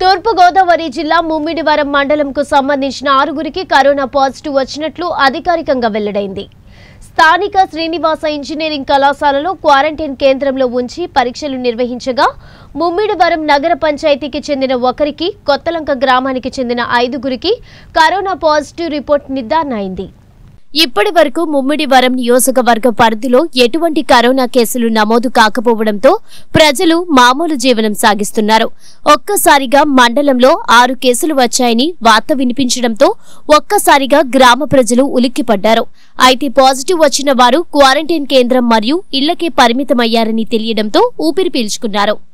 తూర్పుగోదావరి జిల్లా ముమ్మిడివరం మండలంకు సంబంధించిన ఆరుగురికి కరోనా పాజిటివ్ వచ్చినట్లు అధికారికంగా వెల్లడైంది స్థానిక శ్రీనివాస ఇంజనీరింగ్ కళాశాలలో క్వారంటైన్ కేంద్రంలో ఉంచి పరీక్షలు నిర్వహించగా ముమ్మిడివరం నగర పంచాయతీకి చెందిన ఒకరికి కొత్తలంక గ్రామానికి చెందిన ఐదుగురికి కరోనా పాజిటివ్ రిపోర్ట్ నిర్ధారణ అయింది ఇప్పటి వరకు ముమ్మిడివరం నియోజకవర్గ పరిధిలో ఎటువంటి కరోనా కేసులు నమోదు కాకపోవడంతో ప్రజలు మామూలు జీవనం సాగిస్తున్నారు ఒక్కసారిగా మండలంలో ఆరు కేసులు వచ్చాయని వార్త వినిపించడంతో ఒక్కసారిగా గ్రామ ప్రజలు ఉలిక్కిపడ్డారు అయితే పాజిటివ్ వచ్చిన వారు క్వారంటైన్ కేంద్రం మరియు ఇళ్లకే పరిమితమయ్యారని తెలియడంతో ఊపిరి పీల్చుకున్నారు